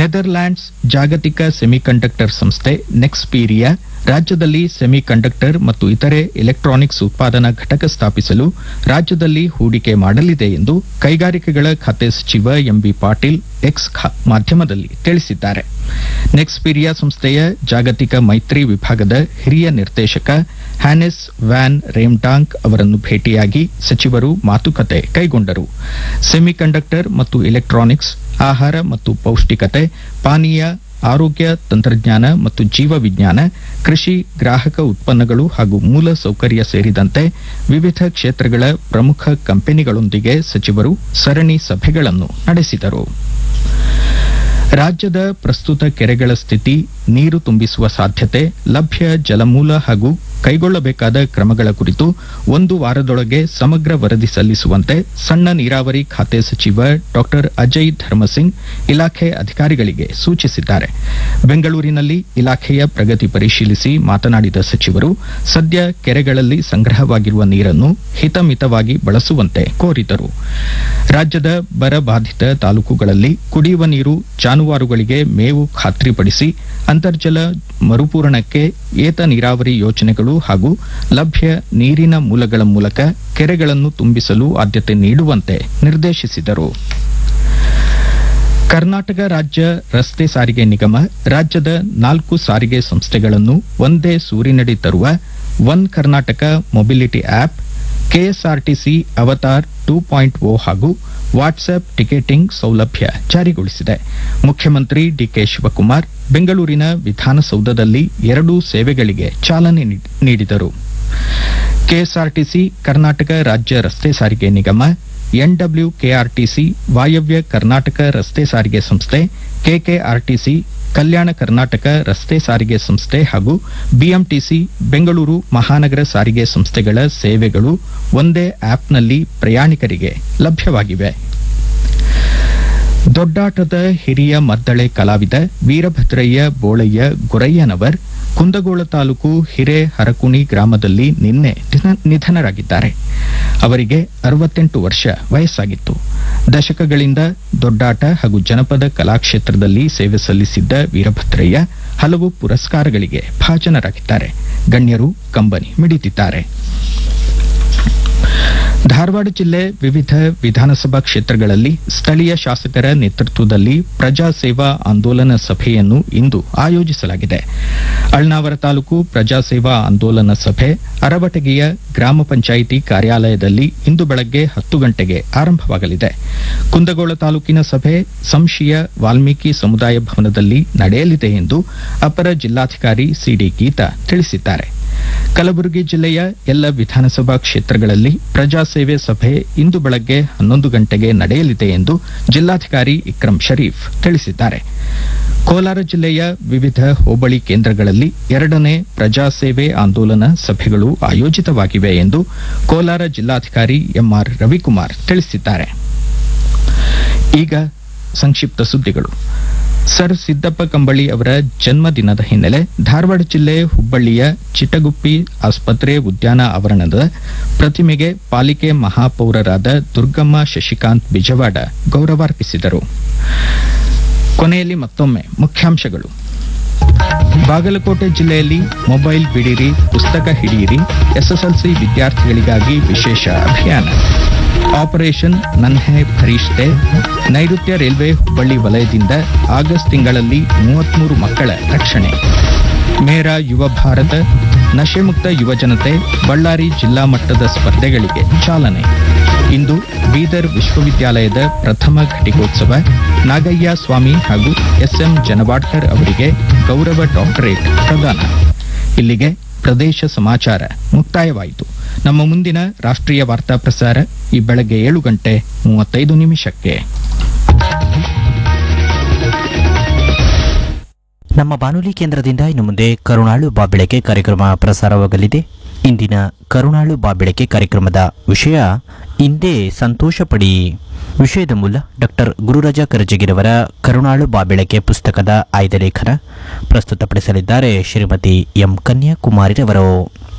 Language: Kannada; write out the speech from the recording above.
ನೆದರ್ಲ್ಯಾಂಡ್ಸ್ ಜಾಗತಿಕ ಸೆಮಿಕಂಡಕ್ಟರ್ ಸಂಸ್ಥೆ ನೆಕ್ಸ್ಪೀರಿಯಾ ರಾಜ್ಯದಲ್ಲಿ ಸೆಮಿಕಂಡಕ್ಟರ್ ಮತ್ತು ಇತರೆ ಎಲೆಕ್ಟ್ರಾನಿಕ್ಸ್ ಉತ್ಪಾದನಾ ಘಟಕ ಸ್ಥಾಪಿಸಲು ರಾಜ್ಯದಲ್ಲಿ ಹೂಡಿಕೆ ಮಾಡಲಿದೆ ಎಂದು ಕೈಗಾರಿಕೆಗಳ ಖಾತೆ ಸಚಿವ ಎಂಬಿ ಪಾಟೀಲ್ ಎಕ್ಸ್ ಖಾ- ಮಾಧ್ಯಮದಲ್ಲಿ ತಿಳಿಸಿದ್ದಾರೆ ನೆಕ್ಸ್ಪೀರಿಯಾ ಸಂಸ್ಥೆಯ ಜಾಗತಿಕ ಮೈತ್ರಿ ವಿಭಾಗದ ಹಿರಿಯ ನಿರ್ದೇಶಕ ಹ್ಯಾನೆಸ್ ವ್ಯಾನ್ ರೇಮ್ಟಾಂಕ್ ಅವರನ್ನು ಭೇಟಿಯಾಗಿ ಸಚಿವರು ಮಾತುಕತೆ ಕೈಗೊಂಡರು ಸೆಮಿಕಂಡಕ್ಟರ್ ಮತ್ತು ಎಲೆಕ್ಟ್ರಾನಿಕ್ಸ್ ಆಹಾರ ಮತ್ತು ಪೌಷ್ಟಿಕತೆ ಪಾನೀಯ ಆರೋಗ್ಯ ತಂತ್ರಜ್ಞಾನ ಮತ್ತು ಜೀವವಿಜ್ಞಾನ ಕೃಷಿ ಗ್ರಾಹಕ ಉತ್ಪನ್ನಗಳು ಹಾಗೂ ಮೂಲ ಸೌಕರ್ಯ ಸೇರಿದಂತೆ ವಿವಿಧ ಕ್ಷೇತ್ರಗಳ ಪ್ರಮುಖ ಕಂಪನಿಗಳೊಂದಿಗೆ ಸಚಿವರು ಸರಣಿ ಸಭೆಗಳನ್ನು ನಡೆಸಿದರು ರಾಜ್ಯದ ಪ್ರಸ್ತುತ ಕೆರೆಗಳ ಸ್ಥಿತಿ ನೀರು ತುಂಬಿಸುವ ಸಾಧ್ಯತೆ ಲಭ್ಯ ಜಲಮೂಲ ಹಾಗೂ ಕೈಗೊಳ್ಳಬೇಕಾದ ಕ್ರಮಗಳ ಕುರಿತು ಒಂದು ವಾರದೊಳಗೆ ಸಮಗ್ರ ವರದಿ ಸಲ್ಲಿಸುವಂತೆ ಸಣ್ಣ ನೀರಾವರಿ ಖಾತೆ ಸಚಿವ ಡಾಕ್ಟರ್ ಅಜಯ್ ಧರ್ಮಸಿಂಗ್ ಇಲಾಖೆ ಅಧಿಕಾರಿಗಳಿಗೆ ಸೂಚಿಸಿದ್ದಾರೆ ಬೆಂಗಳೂರಿನಲ್ಲಿ ಇಲಾಖೆಯ ಪ್ರಗತಿ ಪರಿಶೀಲಿಸಿ ಮಾತನಾಡಿದ ಸಚಿವರು ಸದ್ಯ ಕೆರೆಗಳಲ್ಲಿ ಸಂಗ್ರಹವಾಗಿರುವ ನೀರನ್ನು ಹಿತಮಿತವಾಗಿ ಬಳಸುವಂತೆ ಕೋರಿದರು ರಾಜ್ಯದ ಬರ ಬಾಧಿತ ತಾಲೂಕುಗಳಲ್ಲಿ ಕುಡಿಯುವ ನೀರು ಜಾನುವಾರುಗಳಿಗೆ ಮೇವು ಖಾತ್ರಿಪಡಿಸಿ ಅಂತರ್ಜಲ ಮರುಪೂರಣಕ್ಕೆ ಏತ ನೀರಾವರಿ ಯೋಜನೆಗಳು ಹಾಗೂ ಲಭ್ಯ ನೀರಿನ ಮೂಲಗಳ ಮೂಲಕ ಕೆರೆಗಳನ್ನು ತುಂಬಿಸಲು ಆದ್ಯತೆ ನೀಡುವಂತೆ ನಿರ್ದೇಶಿಸಿದರು ಕರ್ನಾಟಕ ರಾಜ್ಯ ರಸ್ತೆ ಸಾರಿಗೆ ನಿಗಮ ರಾಜ್ಯದ ನಾಲ್ಕು ಸಾರಿಗೆ ಸಂಸ್ಥೆಗಳನ್ನು ಒಂದೇ ಸೂರಿನಡಿ ತರುವ one Karnataka mobility app KSRTC avatar two point O ಹಾಗೂ ವಾಟ್ಸ್ಆಪ್ ಟಿಕೆಟಿಂಗ್ ಸೌಲಭ್ಯ ಜಾರಿಗೊಳಿಸಿದೆ ಮುಖ್ಯಮಂತ್ರಿ ಡಿಕೆ ಶಿವಕುಮಾರ್ ಬೆಂಗಳೂರಿನ ವಿಧಾನಸೌಧದಲ್ಲಿ ಎರಡೂ ಸೇವೆಗಳಿಗೆ ಚಾಲನೆ ನೀ- ನೀಡಿದರು ಕೆಎಸ್ಆರ್ಟಿಸಿ ಕರ್ನಾಟಕ ರಾಜ್ಯ ರಸ್ತೆ ಸಾರಿಗೆ ನಿಗಮ ಎನ್ಡಬ್ಲ್ಯೂಕೆಆರ್ಟಿಸಿ ವಾಯವ್ಯ ಕರ್ನಾಟಕ ರಸ್ತೆ ಸಾರಿಗೆ ಸಂಸ್ಥೆ ಕೆಕೆಆರ್ಟಿಸಿ ಕಲ್ಯಾಣ ಕರ್ನಾಟಕ ರಸ್ತೆ ಸಾರಿಗೆ ಸಂಸ್ಥೆ ಹಾಗೂ ಬಿಎಂಟಿಸಿ ಬೆಂಗಳೂರು ಮಹಾನಗರ ಸಾರಿಗೆ ಸಂಸ್ಥೆಗಳ ಸೇವೆಗಳು ಒಂದೇ ಆಪ್ನಲ್ಲಿ ಪ್ರಯಾಣಿಕರಿಗೆ ಲಭ್ಯವಾಗಿವೆ ದೊಡ್ಡಾಟದ ಹಿರಿಯ ಮದ್ದಳೆ ಕಲಾವಿದ ವೀರಭದ್ರಯ್ಯ ಬೋಳಯ್ಯ ಗೊರಯ್ಯನವರ್ ಕುಂದಗೋಳ ತಾಲೂಕು ಹಿರೇ ಹರಕುಣಿ ಗ್ರಾಮದಲ್ಲಿ ನಿನ್ನೆ ನಿಧ- ನಿಧನರಾಗಿದ್ದಾರೆ ಅವರಿಗೆ ಅರವತ್ತೆಂಟು ವರ್ಷ ವಯಸ್ಸಾಗಿತ್ತು ದಶಕಗಳಿಂದ ದೊಡ್ಡಾಟ ಹಾಗೂ ಜನಪದ ಕಲಾಕ್ಷೇತ್ರದಲ್ಲಿ ಸೇವೆ ಸಲ್ಲಿಸಿದ್ದ ವೀರಭದ್ರಯ್ಯ ಹಲವು ಪುರಸ್ಕಾರಗಳಿಗೆ ಭಾಜನರಾಗಿದ್ದಾರೆ ಗಣ್ಯರು ಕಂಬನಿ ಮಿಡಿದಿದ್ದಾರೆ ಧಾರವಾಡ ಜಿಲ್ಲೆ ವಿವಿಧ ವಿಧಾನಸಭಾ ಕ್ಷೇತ್ರಗಳಲ್ಲಿ ಸ್ಥಳೀಯ ಶಾಸಕರ ನೇತೃತ್ವದಲ್ಲಿ ಪ್ರಜಾ ಸೇವಾ ಆಂದೋಲನ ಸಭೆಯನ್ನು ಇಂದು ಆಯೋಜಿಸಲಾಗಿದೆ ಅಳ್ನಾವರ ತಾಲೂಕು ಪ್ರಜಾ ಸೇವಾ ಆಂದೋಲನ ಸಭೆ ಅರವಟಗಿಯ ಗ್ರಾಮ ಪಂಚಾಯಿತಿ ಕಾರ್ಯಾಲಯದಲ್ಲಿ ಇಂದು ಬೆಳಗ್ಗೆ ಹತ್ತು ಗಂಟೆಗೆ ಆರಂಭವಾಗಲಿದೆ ಕುಂದಗೋಳ ತಾಲೂಕಿನ ಸಭೆ ಸಂಶಿಯ ವಾಲ್ಮೀಕಿ ಸಮುದಾಯ ಭವನದಲ್ಲಿ ನಡೆಯಲಿದೆ ಎಂದು ಅಪರ ಜಿಲ್ಲಾಧಿಕಾರಿ ಸಿಡಿ ಗೀತಾ ತಿಳಿಸಿದ್ದಾರೆ ಕಲಬುರಗಿ ಜಿಲ್ಲೆಯ ಎಲ್ಲ ವಿಧಾನಸಭಾ ಕ್ಷೇತ್ರಗಳಲ್ಲಿ ಪ್ರಜಾ ಸೇವೆ ಸಭೆ ಇಂದು ಬೆಳಗ್ಗೆ ಹನ್ನೊಂದು ಗಂಟೆಗೆ ನಡೆಯಲಿದೆ ಎಂದು ಜಿಲ್ಲಾಧಿಕಾರಿ ಇಕ್ರಂ ಶರೀಫ್ ತಿಳಿಸಿದ್ದಾರೆ ಕೋಲಾರ ಜಿಲ್ಲೆಯ ವಿವಿಧ ಹೋಬಳಿ ಕೇಂದ್ರಗಳಲ್ಲಿ ಎರಡನೇ ಪ್ರಜಾ ಸೇವೆ ಆಂದೋಲನ ಸಭೆಗಳು ಆಯೋಜಿತವಾಗಿವೆ ಎಂದು ಕೋಲಾರ ಜಿಲ್ಲಾಧಿಕಾರಿ ಎಂಆರ್ ರವಿಕುಮಾರ್ ತಿಳಿಸಿದ್ದಾರೆ ಈಗ ಸಂಕ್ಷಿಪ್ತ ಸುದ್ದಿಗಳು ಸರ್ ಸಿದ್ದಪ್ಪ ಕಂಬಳಿ ಅವರ ಜನ್ಮದಿನದ ಹಿನ್ನೆಲೆ ಧಾರವಾಡ ಜಿಲ್ಲೆ ಹುಬ್ಬಳ್ಳಿಯ ಚಿಟಗುಪ್ಪಿ ಆಸ್ಪತ್ರೆ ಉದ್ಯಾನ ಆವರಣದ ಪ್ರತಿಮೆಗೆ ಪಾಲಿಕೆ ಮಹಾಪೌರರಾದ ದುರ್ಗಮ್ಮ ಶಶಿಕಾಂತ್ ಬಿಜವಾಡ ಗೌರವಾರ್ಪಿಸಿದರು ಕೊನೆಯಲ್ಲಿ ಮತ್ತೊಮ್ಮೆ ಮುಖ್ಯಾಂಶಗಳು ಬಾಗಲಕೋಟೆ ಜಿಲ್ಲೆಯಲ್ಲಿ ಮೊಬೈಲ್ ಬಿಡಿರಿ ಪುಸ್ತಕ ಹಿಡಿಯಿರಿ ಎಸ್ಎಸ್ಎಲ್ಸಿ ವಿದ್ಯಾರ್ಥಿಗಳಿಗಾಗಿ ವಿಶೇಷ ಅಭಿಯಾನ ಆಪರೇಷನ್ ನನ್ಹೆ ಫರಿಷ್ತೆ ನೈಋತ್ಯ ರೈಲ್ವೆ ಹುಬ್ಬಳ್ಳಿ ವಲಯದಿಂದ ಆಗಸ್ಟ್ ತಿಂಗಳಲ್ಲಿ ಮೂವತ್ಮೂರು ಮಕ್ಕಳ ರಕ್ಷಣೆ ಮೇರಾ ಯುವ ಭಾರತ ನಶೆಮುಕ್ತ ಯುವಜನತೆ ಬಳ್ಳಾರಿ ಜಿಲ್ಲಾ ಮಟ್ಟದ ಸ್ಪರ್ಧೆಗಳಿಗೆ ಚಾಲನೆ ಇಂದು ಬೀದರ್ ವಿಶ್ವವಿದ್ಯಾಲಯದ ಪ್ರಥಮ ಘಟಿಕೋತ್ಸವ ನಾಗಯ್ಯ ಸ್ವಾಮಿ ಹಾಗೂ ಎಸ್ಎಂ ಜನವಾಡ್ಕರ್ ಅವರಿಗೆ ಗೌರವ ಡಾಕ್ಟರೇಟ್ ಪ್ರದಾನ ಇಲ್ಲಿಗೆ ಪ್ರದೇಶ ಸಮಾಚಾರ ಮುಕ್ತಾಯವಾಯಿತು ನಮ್ಮ ಮುಂದಿನ ರಾಷ್ಟ್ರೀಯ ವಾರ್ತಾ ಪ್ರಸಾರ ಈ ಬೆಳಗ್ಗೆ ಏಳು ಗಂಟೆ ಮೂವತ್ತೈದು ನಿಮಿಷಕ್ಕೆ ನಮ್ಮ ಬಾನುಲಿ ಕೇಂದ್ರದಿಂದ ಇನ್ನು ಮುಂದೆ ಕರುಣಾಳು ಬಾಬೆಳಕೆ ಕಾರ್ಯಕ್ರಮ ಪ್ರಸಾರವಾಗಲಿದೆ ಇಂದಿನ ಕರುಣಾಳು ಬಾಬೆಳಕೆ ಕಾರ್ಯಕ್ರಮದ ವಿಷಯ ಇಂದೇ ಸಂತೋಷ ಪಡಿ ವಿಷಯದ ಮೂಲ ಡಾಕ್ಟರ್ ಗುರುರಾಜ ಕರಜಗಿರವರ ಕರುಣಾಳು ಬಾಬೆಳಕೆ ಪುಸ್ತಕದ ಆಯ್ದ ಲೇಖನ ಪ್ರಸ್ತುತಪಡಿಸಲಿದ್ದಾರೆ ಶ್ರೀಮತಿ ಎಂ ಕನ್ಯಾಕುಮಾರಿರವರು